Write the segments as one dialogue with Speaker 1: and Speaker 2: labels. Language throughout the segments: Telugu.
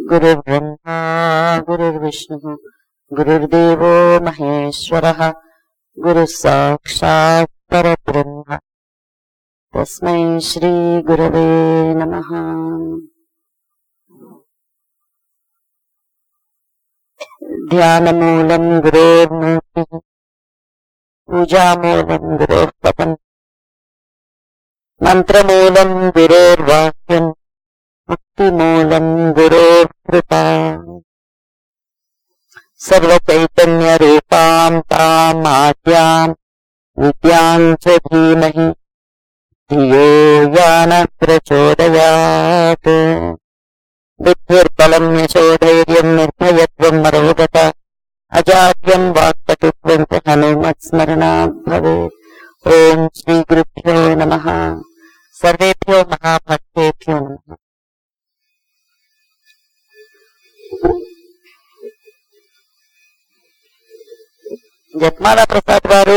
Speaker 1: गुरुर्ब्रह्मा गुरुर्विष्णुः गुरुर्देवो महेश्वरः गुरुः साक्षात् परब्रह्म तस्मै श्रीगुरवे नमः ध्यानमूलम् गुरोर्मूर्तिः पूजामूलम् गुरोः पतम् मन्त्रमूलम् गुरोर्वाक्यम् मुक्तिमूलम् गुरोर्कृपा सर्वचैतन्यरूपाम् ताम् आद्याम् विद्याम् च धीमहि धियो यानः प्रचोदयात् बुद्धिर्बलम् यशोधैर्यम् निर्भयत्वम् मरोगत अजाड्यम् वाक्पटुत्वम् च हनुमत्स्मरणात् भवेत् ॐ श्रीगुरुभ्यो नमः सर्वेभ्यो महाभक्तेभ्यो नमः జత్మాల ప్రసాద్ గారు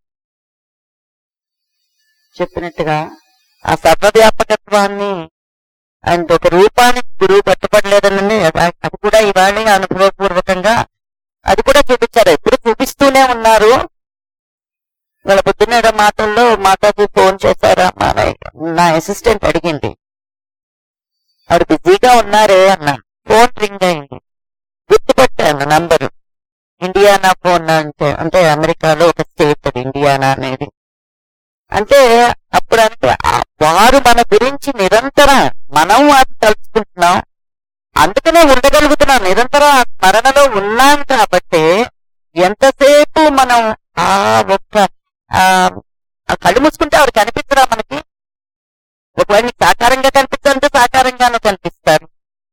Speaker 1: చెప్పినట్టుగా ఆ సర్వవ్యాపకత్వాన్ని ఆయన ఒక రూపానికి గురువు కట్టుబడలేదనండి అది కూడా ఇవాళ అనుభవపూర్వకంగా అది కూడా చూపించారు ఎప్పుడు చూపిస్తూనే ఉన్నారు వాళ్ళ పొద్దున్న మాటల్లో మాతాజీ ఫోన్ చేశారా మా నా అసిస్టెంట్ అడిగింది ఆవిడ బిజీగా ఉన్నారే అన్నాను ఫోన్ రింగ్ అయింది గుర్తుపట్టాను నంబరు ఇండియానా ఫోన్ అంటే అంటే అమెరికాలో ఒక స్టేట్ అది ఇండియానా అనేది అంటే అప్పుడు అంటే ఆ వారు మన గురించి నిరంతరం మనం అది తలుచుకుంటున్నాం అందుకనే ఉండగలుగుతున్నాం నిరంతరం ఆ స్మరణలో ఉన్నాం కాబట్టి ఎంతసేపు మనం ఆ ఒక్క ఆ ఆ కళ్ళు మూసుకుంటే ఆవిడ కనిపించరా మనకి ఒకవేళ నీకు సాకారంగా కనిపించాలంటే సాకారంగానూ కనిపిస్తారు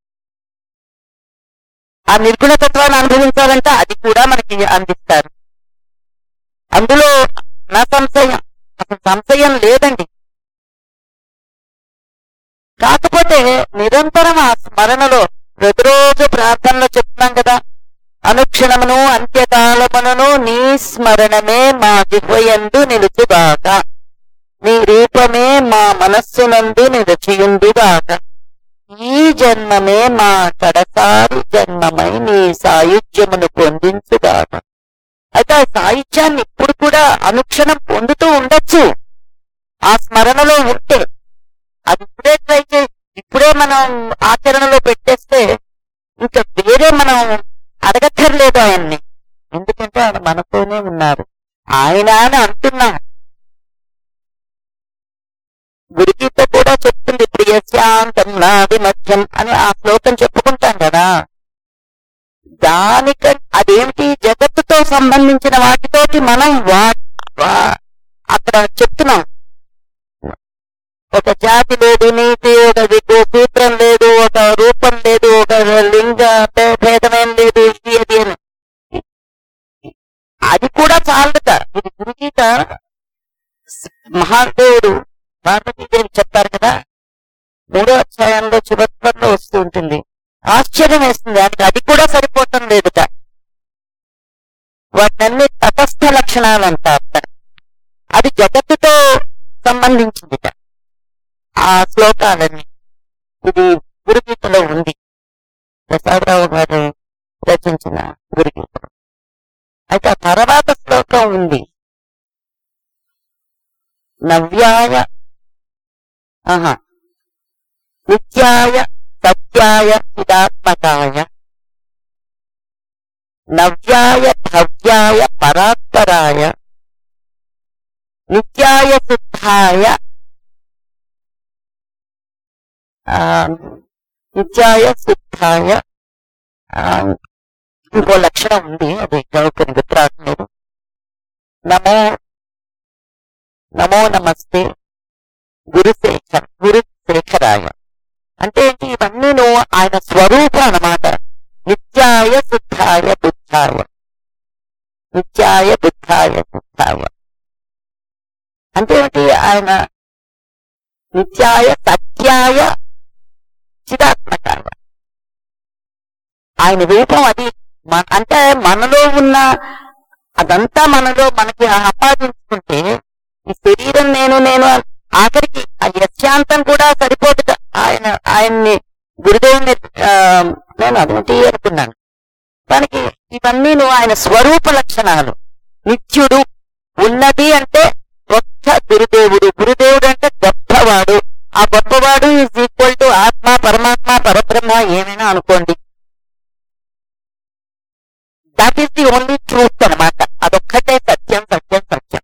Speaker 1: ఆ నిర్గుణ తత్వాన్ని అనుభవించాలంటే అది కూడా మనకి అందిస్తారు అందులో నా సంశయం అసలు సంశయం లేదండి కాకపోతే నిరంతరం ఆ స్మరణలో ప్రతిరోజు ప్రార్థనలో చెప్తున్నాం కదా అనుక్షణమును అంత్యకాలమును నీ స్మరణమే మా జిహ్వయందు నిలుచుగాక నీ రూపమే మా మనస్సునందు నిలిచియుందుగాక ఈ జన్మమే మా కడసారి జన్మమై నీ సాయుధ్యమును పొందించుగాక అయితే ఆ సాయుధ్యాన్ని ఇప్పుడు కూడా అనుక్షణం పొందుతూ ఉండొచ్చు ఆ స్మరణలో ఉంటే అది ఇప్పుడే ట్రై చే ఇప్పుడే మనం ఆచరణలో పెట్టేస్తే ఇంకా వేరే మనం అడగక్కర్లేదు ఆయన్ని ఎందుకంటే ఆయన మనతోనే ఉన్నారు ఆయన అని అంటున్నాం గురుగీత కూడా చెప్తుంది ప్రియశాంతం నాది మధ్యం అని ఆ శ్లోకం చెప్పుకుంటాం కదా దానిక అదేమిటి జగత్తుతో సంబంధించిన వాటితోటి మనం వా వా- అక్కడ చెప్తున్నాం ఒక జాతి లేదు నీతి ఒక దిక్కు సూత్రం లేదు ఒక రూపం లేదు ఒక లింగ భే- భేదమేం లేదు ఇది అది అని అది కూడా చాలట ఇది గురుగీత మహాదేవుడు పార్వతీదేవి చెప్తారు కదా మూడో అధ్యాయంలో చివత్వంలో వస్తూ ఉంటుంది ఆశ్చర్యం వేస్తుంది ఆయనకి అది కూడా సరిపోవటం లేదుట వాటినన్ని తటస్థ లక్షణాలు అంటారు అది జగత్తుతో సంబంధించిందిట ఆ శ్లోకాలన్నీ ఇది గురుగీతలో ఉంది ప్రసాదరావు గారు రచించిన గురుగీత అయితే ఆ తర్వాత శ్లోకం ఉంది నవ్యాయ ఆహా నిత్యాయ సత్యాయ చిదాత్మకాయ నవ్యాయ భవ్యాయ పరాత్పరాయ నిత్యాయ శుద్ధాయ ఆ, నిత్యాయ శుద్ధాయ ఆ, ఇంకో లక్షణం ఉంది అది చదువుకుని గుర్తురాట్లేదు నమో నమో నమస్తే గురుశేఖర్ గురుశేఖరాయ అంటే ఏంటి ఇవన్నీ నువ్వు ఆయన స్వరూపం అన్నమాట నిత్యాయ శుద్ధాయ బుద్ధాయ నిత్యాయ బుద్ధాయ శుద్ధాయ అంటే ఏంటి ఆయన నిత్యాయ సత్యాయ చిదాత్మకాయ ఆయన రూపం అది మన- అంటే మనలో ఉన్న అదంతా మనలో మనకి ఆపాదించుకుంటే ఈ శరీరం నేను నేను అని ఆఖరికి ఆ యశాంతం కూడా సరిపోదు ఆయన ఆయన్ని గురుదేవుని ఆ, నేను అదేంటి అనుకున్నాను దానికి ఇవన్నీ నువ్వు ఆయన స్వరూప లక్షణాలు నిత్యుడు ఉన్నది అంటే ఒక్క గురుదేవుడు గురుదేవుడు అంటే గొప్పవాడు ఆ గొప్పవాడు ఈజ్ ఈక్వల్ టు ఆత్మ పరమాత్మ పరబ్రహ్మ ఏమైనా అనుకోండి that is the only truth అనమాట అదొక్కటే సత్యం సత్యం సత్యం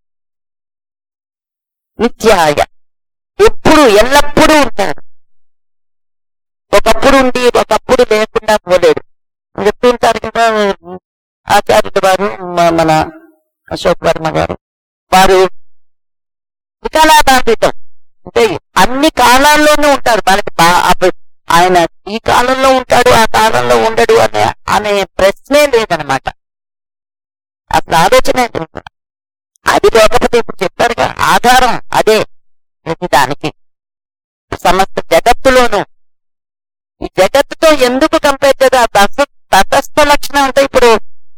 Speaker 1: నిత్యాయ ఎప్పుడు ఎల్లప్పుడూ ఉంటాడు ఒకప్పుడు ఉండి ఒకప్పుడు లేకుండా పోలేడు చెప్తూ ఉంటారు కదా ఆచార్యుడు వారు మ- మన అశోక్ వర్మ గారు వారు వికలాదాతీతం అంటే అన్ని కాలాల్లోనూ ఉంటారు మనకి బా- అప్పుడు ఆయన ఈ కాలంలో ఉంటాడు ఆ కాలంలో ఉండడు అనే అనే ప్రశ్నే లేదనమాట అసలు ఆలోచనే లేదు అది లేకపోతే ఇప్పుడు చెప్పారుగా ఆధారం అదే ప్రతి దానికి సమస్త జగత్తులోనూ ఈ జగత్తుతో ఎందుకు కంపేర్ చేద్దాం ఆ తటస్థ తటస్థ లక్షణం అంటే ఇప్పుడు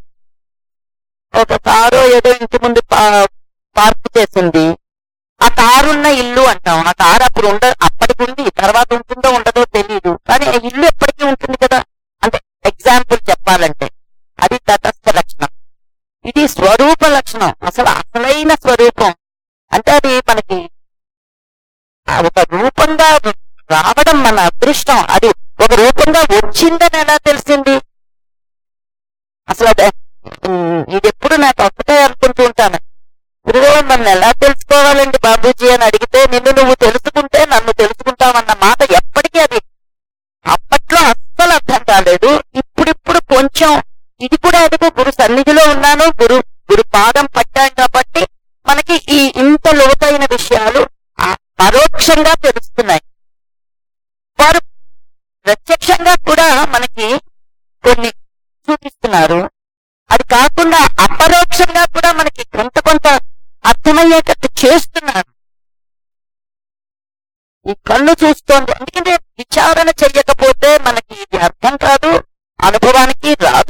Speaker 1: ఒక కారు ఏదో ఇంటి ముందు పా- పార్క్ చేసింది ఆ కారు ఉన్న ఇల్లు అంటాం ఆ కారు అప్పుడు ఉండ అప్పటికి ఉంది తర్వాత ఉంటుందో ఉండదో తెలియదు కానీ ఆ ఇల్లు ఎప్పటికీ ఉంటుంది కదా అంటే ఎగ్జాంపుల్ చెప్పాలంటే అది తటస్థ లక్షణం ఇది స్వరూప లక్షణం అసలు అసలైన స్వరూపం అంటే అది మనకి ఆ ఒక రూపంగా రావడం మన అదృష్టం అది ఒక రూపంగా వచ్చిందని ఎలా తెలిసింది అసలు అదే ఉమ్, ఇది ఎప్పుడు నాకు ఒక్కటే అనుకుంటూ ఉంటాను గురుదేవుడు నన్ను ఎలా తెలుసుకోవాలండి బాబూజీ అని అడిగితే నిన్ను నువ్వు తెలుసుకుంటే నన్ను తెలుసుకుంటావన్న మాట ఎప్పటికీ అది అప్పట్లో అస్సలు అర్థం కాలేదు ఇప్పుడిప్పుడు కొంచెం ఇది కూడా అదిగో గురు సన్నిధిలో ఉన్నాను గురు గురు పాదం పట్టాను కాబట్టి మనకి ఈ ఇంత లోతైన విషయాలు ఆ పరోక్షంగా తెలుస్తున్నాయి వారు ప్రత్యక్షంగా కూడా మనకి కొన్ని చూపిస్తున్నారు అది కాకుండా అపరోక్షంగా కూడా మనకి కొంత కొంత అర్థమయ్యేటట్టు చేస్తున్నారు ఈ కళ్ళు చూస్తోంది ఎందుకంటే విచారణ చెయ్యకపోతే మనకి ఇది అర్థం కాదు అనుభవానికి రాదు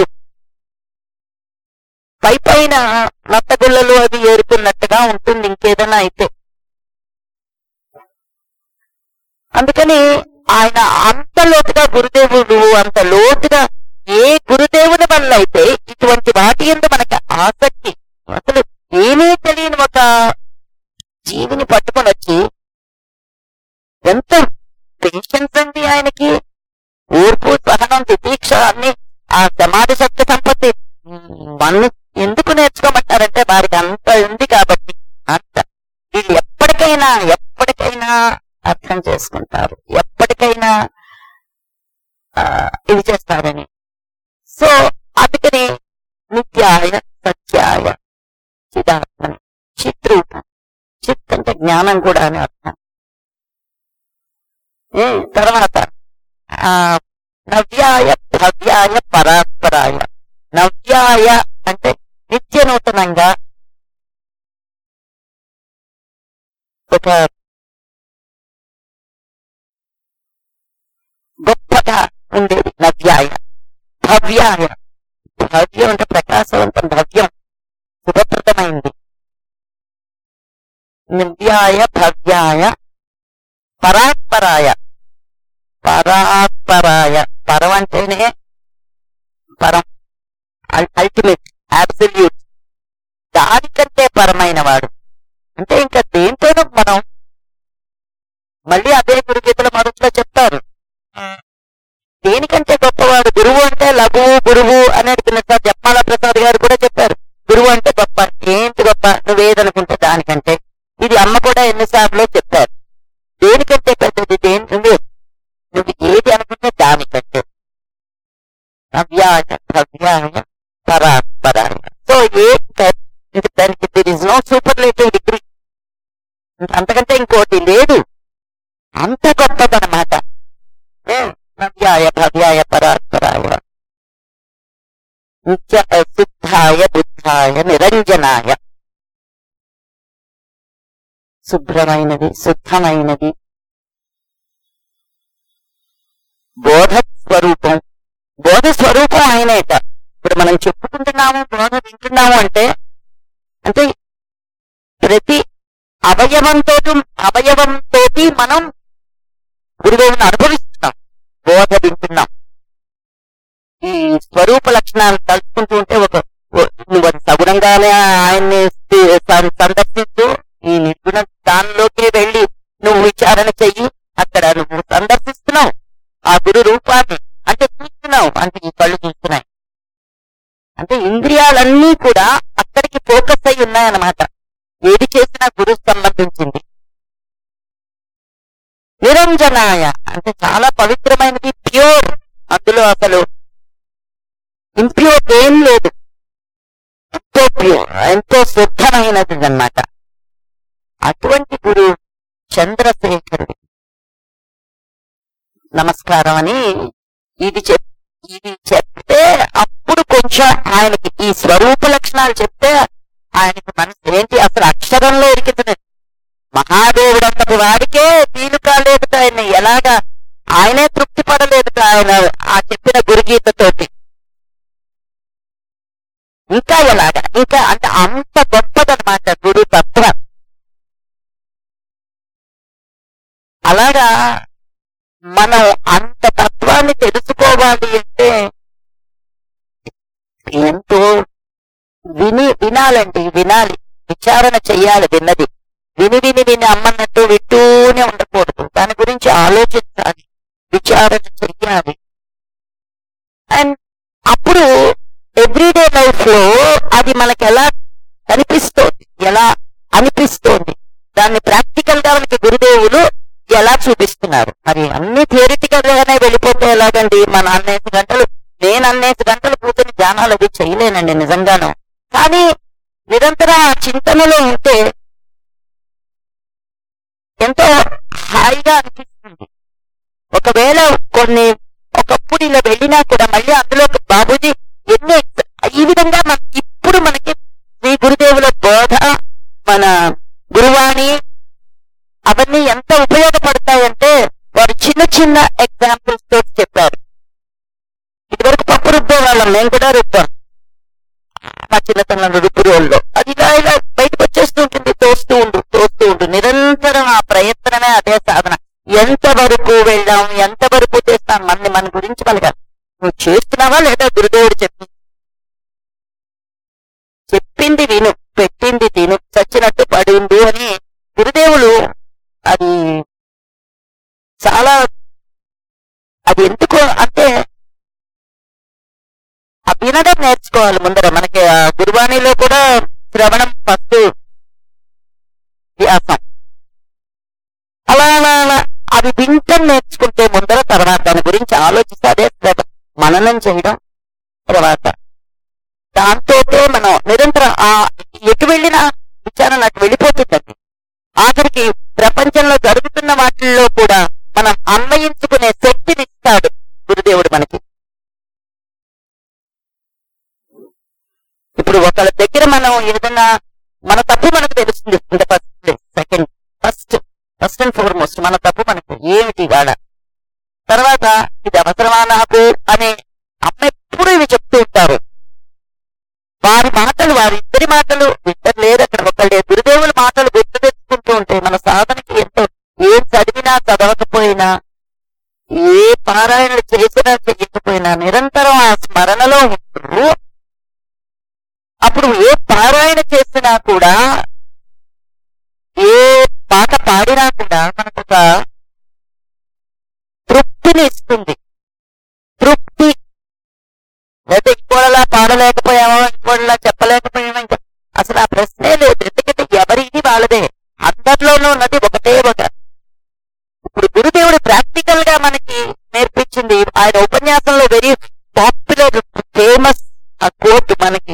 Speaker 1: పై పైన నత్తగుళ్ళలు అది ఏరుకున్నట్టుగా ఉంటుంది ఇంకేదైనా అయితే అందుకని ఆయన అంత లోతుగా గురుదేవుడు అంత లోతుగా ఏ గురుదేవుని వల్ల అయితే ఇటువంటి వాటి ఎందు మనకి ఆసక్తి అసలు ఏమీ తెలియని ఒక జీవిని పట్టుకొని వచ్చి ఎంత పేషెన్స్ అండి ఆయనకి ఓర్పు సహనం తితీక్ష అన్ని ఆ సమాధి శక్తి సంపత్తి మన ఎందుకు నేర్చుకోమంటారంటే వారికి అంత ఉంది కాబట్టి అంత వీళ్ళు ఎప్పటికైనా ఎప్పటికైనా అర్థం చేసుకుంటారు ఎప్పటికైనా ఆ, ఇది చేస్తారని సో అందుకని నిత్యాయ సత్యాయ చిదాత్మని చిత్రూపం చిత్ అంటే జ్ఞానం కూడా అని అర్థం ఏ, తర్వాత ఆ నవ్యాయ భవ్యాయ పరాత్పరాయ నవ్యాయ అంటే నిత్య నూతనంగా ఒక గొప్పగా ఉండేది నవ్యాయ భవ్యాయ భవ్యం అంటే ప్రకాశవంతం భవ్యం శుభప్రదమైంది నవ్యాయ భవ్యాయ పరాత్పరాయ పరాత్పరాయ పరం అంటేనే పరం అల్టిమేట్ అబ్సల్యూట్ దానికంటే పరమైన వాడు అంటే ఇంకా దేంతోనూ మనం మళ్ళీ అదే గురుగీతల మొదట్లో చెప్తారు దేనికంటే గొప్పవాడు గురువు అంటే లఘువు గురువు అనేది పిల్లసారి జప్మాల ప్రసాద్ గారు కూడా చెప్పారు గురువు అంటే గొప్ప ఏంటి గొప్ప నువ్వేదనుకుంటే దానికంటే ఇది అమ్మ కూడా ఎన్నిసార్లు చెప్పారు దేనికంటే పెద్దది దేని నువ్వు నువ్వు ఏది అనుకుంటే దానికంటే నవ్యాయ భవ్యాయ పరాత్పరాయ సో ఏ ఇంక దానికి there is no superlative degree అంతకంటే ఇంకోటి లేదు అంత గొప్పదనమాట ఏ, నవ్యాయ భవ్యాయ పరాత్పరాయ నిత్య శుద్ధాయ బుద్ధాయ నిరంజనాయ శుభ్రమైనది శుద్ధమైనది బోధ స్వరూపం బోధ స్వరూపం ఆయనేట ఇప్పుడు మనం చెప్పుకుంటున్నాము బోధ వింటున్నాము అంటే అంటే ప్రతి అవయవంతో అవయవంతో మనం గురుదేవుని అనుభవిస్తున్నాం బోధ వింటున్నాం నిజంగానే ఆయన్ని సి- సందర్శిస్తూ ఈ నిర్గుణ దానిలోకి వెళ్ళి నువ్వు విచారణ చెయ్యి అక్కడ నువ్వు సందర్శిస్తున్నావు ఆ గురు రూపాన్ని అంటే చూస్తున్నావు అంటే ఈ కళ్ళు చూస్తున్నాయి అంటే ఇంద్రియాలన్నీ కూడా అక్కడికి ఫోకస్ అయి ఉన్నాయన్నమాట ఏది చేసినా గురు సంబంధించింది నిరంజనాయ అంటే చాలా పవిత్రమైనది ప్యూర్ అందులో అసలు ఇంప్యూర్ ఏం లేదు ఎంతో ప్యూర్ ఎంతో శుద్ధమైనది అన్నమాట అటువంటి గురు చంద్రశేఖరుడు నమస్కారం అని ఇది చెప్ ఇది చెప్తే అప్పుడు కొంచెం ఆయనకి ఈ స్వరూప లక్షణాలు చెప్తే ఆయనకి మనసు ఏంటి అసలు అక్షరంలో ఇరికితలేదు మహాదేవుడు అంతటి వాడికే తీలు కాలేదు ఆయన ఎలాగా ఆయనే తృప్తి పడలేదు ఆయన ఆ చెప్పిన గురుగీతతోటి ఇంకా ఎలాగా ఇంకా అంటే అంత గొప్పదన్నమాట గురు తత్వం అలాగా మనం అంత తత్వాన్ని తెలుసుకోవాలి అంటే ఎంతో విని వినాలండి వినాలి విచారణ చెయ్యాలి విన్నది విని విని విని అమ్మన్నట్టు వింటూనే ఉండకూడదు దాని గురించి ఆలోచించాలి విచారణ చెయ్యాలి అండ్ అప్పుడు ఎవ్రీడే లైఫ్ లో అది మనకి ఎలా కనిపిస్తోంది ఎలా అనిపిస్తోంది దాన్ని ప్రాక్టికల్ గా మనకి గురుదేవులు ఎలా చూపిస్తున్నారు మరి అన్ని థియరిటికల్ గానే వెళ్ళిపోతే ఎలాగండి మన అన్నేసి గంటలు నేను అన్నేసి గంటలు కూర్చొని ధ్యానాలు అది చేయలేనండి నిజంగాను కానీ నిరంతర ఆ చింతనలో ఉంటే ఎంతో హాయిగా అనిపిస్తుంది ఒకవేళ కొన్ని ఒకప్పుడు ఇలా వెళ్ళినా కూడా మళ్ళీ అందులో బాబూజీ ఎన్ని ఎక్స్- ఈ విధంగా మన ఇప్పుడు మనకి శ్రీ గురుదేవుల బోధ మన గురువాణి అవన్నీ ఎంత ఉపయోగపడతాయంటే వారు చిన్న చిన్న ఎగ్జాంపుల్స్ తో చెప్పారు ఇదివరకు పప్పు రుబ్బే వాళ్ళం నేను కూడా రుబ్బాను మా చిన్నతనంలో రుబ్బు రోల్లో అది ఇలా ఇలా బయటకు వచ్చేస్తూ ఉంటుంది తోస్తూ ఉండు తోస్తూ ఉండు నిరంతరం ఆ ప్రయత్నమే అదే సాధన ఎంత వరకు వెళ్ళాం ఎంత వరకు చేస్తాం మన మన గురించి మనగా నువ్వు చేస్తున్నావా లేదా గురుదేవుడు చెప్పి చెప్పింది విను పెట్టింది తిను చచ్చినట్టు పడింది అని గురుదేవులు అది చాలా అది ఎందుకు అంటే ఆ వినడం నేర్చుకోవాలి ముందర మనకి ఆ గురువాణిలో కూడా శ్రవణం ఫస్ట్ వ్యాసం అలా అలా అలా అవి వింటం నేర్చుకుంటే ముందర తర్వాత దాని గురించి ఆలోచిస్తే అదే శ్రవ మననం చేయడం తర్వాత దాంతో మనం నిరంతరం ఆ ఎటు వెళ్ళినా విచారణ అటు వెళ్ళిపోతుందండి ఆఖరికి ప్రపంచంలో జరుగుతున్న వాటిల్లో కూడా మనం అన్వయించుకునే శక్తిని ఇస్తాడు గురుదేవుడు మనకి ఇప్పుడు ఒకళ్ళ దగ్గర మనం ఏదైనా మన తప్పు మనకు తెలుస్తుంది first place second first first and foremost మన తప్పు మనకు ఏమిటి వాడ తర్వాత ఇది అవసరమా నాకు అనే అమ్మ ఎప్పుడు ఇవి చెప్తూ ఉంటారు వారి మాటలు వారి ఇద్దరి మాటలు ఇద్దరు లేరు అక్కడ ఒకళ్ళే గురుదేవుల మాటలు గుర్తు తెచ్చుకుంటూ ఉంటే మన సాధనకి ఎంతో ఏం చదివినా చదవకపోయినా ఏ పారాయణలు చేసినా చెయ్యకపోయినా నిరంతరం ఆ స్మరణలో ఉంటూ అప్పుడు ఏ పారాయణ చేసినా కూడా ఏ పాట పాడినా కూడా మనకు ఒక తృప్తిని ఇస్తుంది తృప్తి లేదా ఇంకోలా పాడలేకపోయామో ఇంకోలా చెప్పలేకపోయామో ఇంకా అసలు ఆ ప్రశ్నే లేదు ఎందుకంటే ఎవరిది వాళ్ళదే అందరిలోనూ ఉన్నది ఒకటే ఒక ఇప్పుడు గురుదేవుడు ప్రాక్టికల్ గా మనకి నేర్పించింది ఆయన ఉపన్యాసంలో వెరీ పాపులర్ ఫేమస్ ఆ కోర్టు మనకి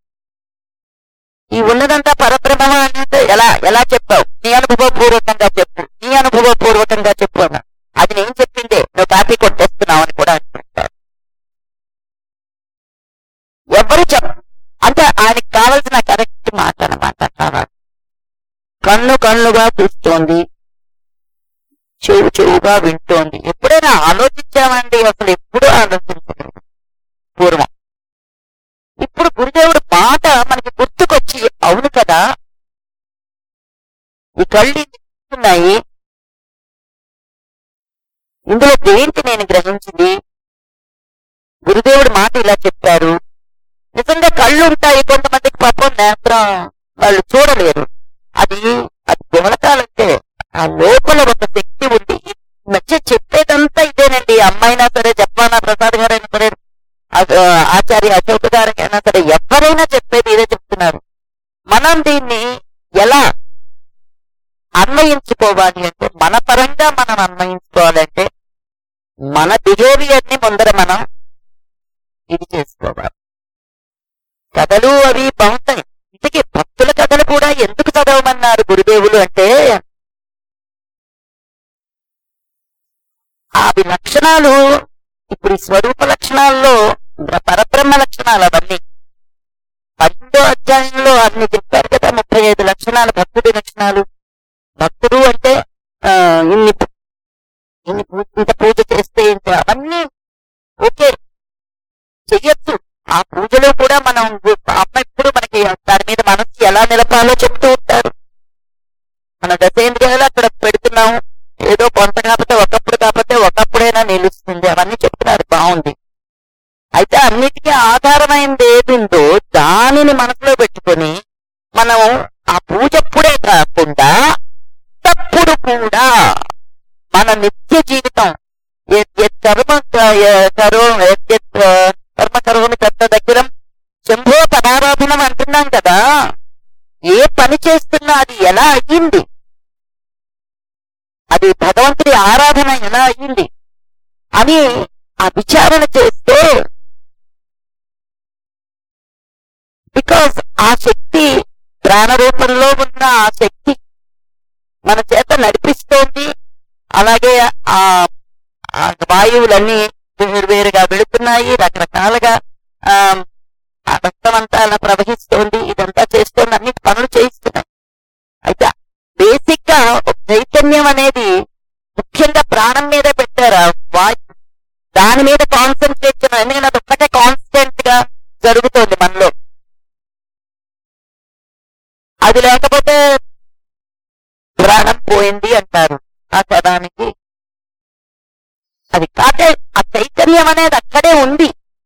Speaker 1: ఈ ఉన్నదంతా పరబ్రహ్మ అంటే ఎలా ఎలా చెప్పావు నీ అనుభవపూర్వకంగా చెప్పు నీ అనుభవపూర్వకంగా చెప్పు అన్న అది నేను చెప్పిందే నువ్వు కాపీ కొట్టేస్తున్నావు అని కూడా అంటుంటారు ఎవరు చెప్ అంటే ఆయనకి కావలసిన కరెక్ట్ మాట అన్నమాట కావాలి కన్ను కన్నుగా చూస్తోంది చెవు చెవుగా వింటోంది ఎప్పుడైనా ఆలోచించామండి అసలు ఎప్పుడూ ఆలోచించలేదు పూర్వం ఇప్పుడు గురుదేవుడు మాట మనకి గుర్తుకొచ్చి అవును కదా ఈ కళ్ళు ఉన్నాయి ఇందులో దేంటి నేను గ్రహించింది గురుదేవుడు మాట ఇలా చెప్పారు నిజంగా కళ్ళు ఉంటాయి కొంతమందికి పాపం నేత్రం వాళ్ళు చూడలేరు అది అది గుణకాలంటే ఆ లోపల ఒక శక్తి ఉంది ఈ మధ్య చెప్పేదంతా ఇదేనండి అమ్మాయినా సరే జపానా ప్రసాద్ గారైనా సరే ఆ- ఆచార్య అశోక్ గారైనా సరే ఎవరైనా చెప్పేది ఇదే చెప్తున్నారు మనం దీన్ని ఎలా అన్వయించుకోవాలి అంటే మన పరంగా మనం అన్వయించుకోవాలంటే మన బిహేవియర్ ని ముందర మనం ఇది చేసుకోవాలి కథలు అవి బాగుంటాయి ఇంతకీ భక్తుల కథలు కూడా ఎందుకు చదవమన్నారు గురుదేవులు అంటే అవి లక్షణాలు ఇప్పుడు ఈ స్వరూప లక్షణాల్లో బ్ర- పరబ్రహ్మ లక్షణాలు అవన్నీ పన్నెండో అధ్యాయంలో అన్ని చెప్పారు కదా ముప్పై ఐదు లక్షణాలు భక్తుడి లక్షణాలు భక్తుడు అంటే ఆ, ఇన్ని ఇన్ని పూ- ఇంత పూజ చేస్తే ఇంత అవన్నీ ఓకే చెయ్యొచ్చు ఆ పూజలో కూడా మనం అమ్మ ఎప్పుడు మనకి దాని మీద మనసు ఎలా నిలపాలో చెప్తూ ఉంటారు మన దశేంద్రియాలు అక్కడ పెడుతున్నాం ఏదో కొంత కాకపోతే ఒకప్పుడు కాకపోతే ఒకప్పుడైనా నిలుస్తుంది అవన్నీ చెప్తున్నారు బాగుంది అయితే అన్నిటికీ ఆధారమైనది ఏది ఉందో దానిని మనసులో పెట్టుకొని మనం ఆ పూజ అప్పుడే కాకుండా తప్పుడు కూడా మన నిత్య జీవితం యత్ యత్ కర్మ క- య- కరో యత్ యత్, ఆ, కర్మ కరోమి తత్వ దగ్గర శంభో పదారాధనం అంటున్నాం కదా ఏ పని చేస్తున్నా అది ఎలా అయ్యింది అది భగవంతుడి ఆరాధన ఎలా అయ్యింది అని ఆ విచారణ చేస్తే బికాస్ ఆ శక్తి ప్రాణ రూపంలో ఉన్న ఆ శక్తి మన చేత నడిపిస్తోంది అలాగే ఆ ఆ వాయువులన్నీ వేరువేరుగా వెళుతున్నాయి రకరకాలుగా ఆ ఆ రక్తం అంతా అలా ప్రవహిస్తోంది ఇదంతా చేస్తోంది అన్ని పనులు చేయిస్తున్నాయి అయితే బేసిక్ గా ఒక చైతన్యం అనేది ముఖ్యంగా ప్రాణం మీద పెట్టారు ఆ వాయు దాని మీద కాన్సన్ట్రేట్ చేయడం ఎందుకంటే అది ఒక్కటే కాన్స్టెంట్ గా జరుగుతోంది మనలో అది లేకపోతే ప్రాణం పోయింది అంటారు ఆ పదానికి అది కాకే ఆ చైతన్యం అనేది అక్కడే ఉంది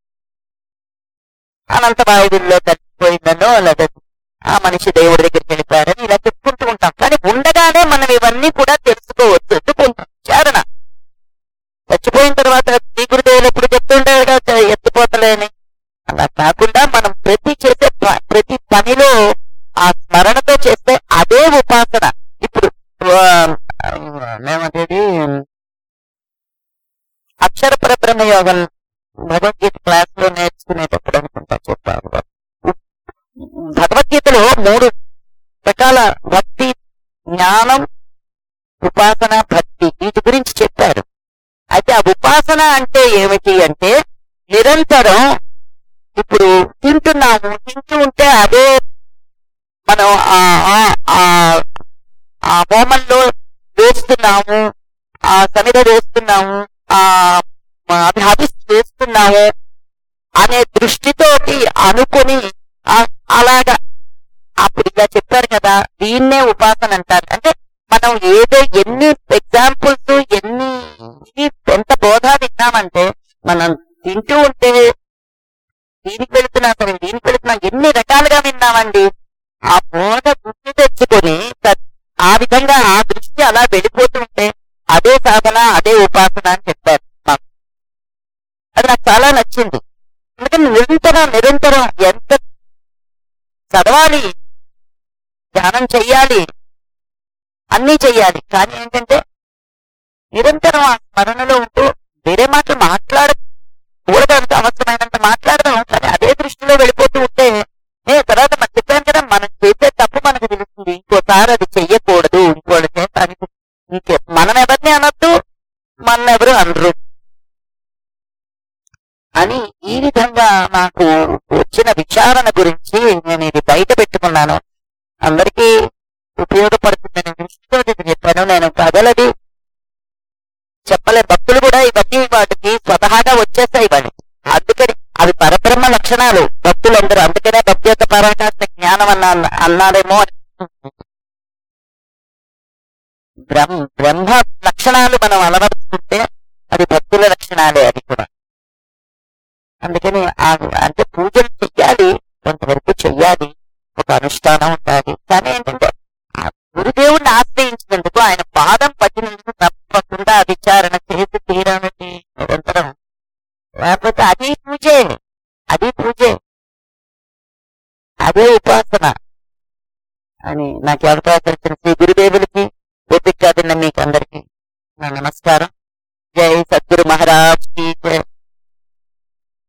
Speaker 1: అనంత వాయువుల్లో కలిసిపోయిందనో లేదా ఆ మనిషి దేవుడి దగ్గరికి వెళ్ళిపోయారని ఇలా చెప్పుకుంటూ ఉంటాం కానీ ఉండగానే మనం ఇవన్నీ కూడా తెలుసుకోవచ్చు ఎత్తుకుంటాం చారణ చచ్చిపోయిన తర్వాత శ్రీ గురుదేవులు ఎప్పుడు చెప్తుండేవి కదా ఎత్తిపోతలేని అలా కాకుండా మనం ప్రతి చేసే ప- ప్రతి పనిలో ఆ స్మరణతో చేస్తే అదే ఉపాసన ఇప్పుడు ఆ, ఏమంటేది అక్షర పరబ్రహ్మ యోగం భగవద్గీత క్లాస్ లో నేర్చుకునేటప్పుడు అనుకుంటా చెప్పారు భగవద్గీతలో మూడు రకాల భక్తి జ్ఞానం ఉపాసన భక్తి వీటి గురించి చెప్పారు అయితే ఆ ఉపాసన అంటే ఏమిటి అంటే నిరంతరం ఇప్పుడు తింటున్నాము తింటూ ఉంటే అదే మనం ఆ ఆ- ఆ- ఆ హోమంలో వేస్తున్నాము ఆ సమిధ వేస్తున్నాము ఆ అది హవిస్ వేస్తున్నాము అనే దృష్టితోటి అనుకుని ఆ- అలాగా అప్పుడు ఇలా చెప్పారు కదా దీన్నే ఉపాసన అంటారు అంటే మనం ఏదో ఎన్ని ఎగ్జాంపుల్స్ ఎన్ని ఇది ఎంత బోధ విన్నామంటే మనం తింటూ ఉంటే దీనికి వెళుతున్నా సరే దీనికి వెళుతున్నా ఎన్ని రకాలుగా విన్నామండి ఆ బోధ గుర్తు తెచ్చుకొని త- ఆ విధంగా ఆ దృష్టి అలా వెళ్ళిపోతుంటే అదే సాధన అదే ఉపాసన అని చెప్పారు మాకు అది నాకు చాలా నచ్చింది ఎందుకంటే నిరంతరం నిరంతరం ఎంత చదవాలి ధ్యానం చెయ్యాలి అన్నీ చెయ్యాలి కానీ ఏంటంటే నిరంతరం ఆ స్మరణలో ఉంటూ వేరే మాటలు మాట్లాడకూడదంత అవసరమైనంత మాట్లాడదాం కానీ అదే దృష్టిలో వెళ్ళిపోతూ ఉంటే ఏ తర్వాత మనం చెప్పాను కదా మనం చేసే తప్పు మనకు తెలుస్తుంది ఇంకోసారి అది చెయ్యకూడదు ఇంకోటి చేత అని ఇంకే మనం ఎవరిని అనొద్దు మన ఎవరు అనరు అని ఈ విధంగా నాకు వచ్చిన విచారణ గురించి నేను ఇది బయట పెట్టుకున్నాను అందరికీ ఉపయోగపడుతుందనే దృష్టితో ఇది చెప్పాను నేను కథలది చెప్పలే భక్తులు కూడా ఇవన్నీ వాటికి స్వతహాగా వచ్చేస్తాయి ఇవన్నీ అందుకని అవి పరబ్రహ్మ లక్షణాలు భక్తులందరూ అందుకనే భక్తి యొక్క పరాకాష్ట జ్ఞానం అన్నా అన్నాడేమో అని. బ్రహ్మ బ్రహ్మ లక్షణాలు మనం అలవరుచుకుంటే అది భక్తుల లక్షణాలే అది కూడా అందుకని ఆ- అంటే పూజలు చెయ్యాలి కొంతవరకు చెయ్యాలి ఒక అనుష్ఠానం ఉండాలి కానీ ఏంటంటే ఆ గురుదేవుణ్ణి ఆశ్రయించినందుకు ఆయన పాదం పట్టినందుకు తప్పకుండా విచారణ చేసి తీరాలని నిరంతరం లేకపోతే అది పూజే అది పూజే అదే ఉపాసన అని నాకు అవకాశం ఇచ్చిన శ్రీ గురుదేవులకి ఓపిక తిన్న మీకు అందరికి నా నమస్కారం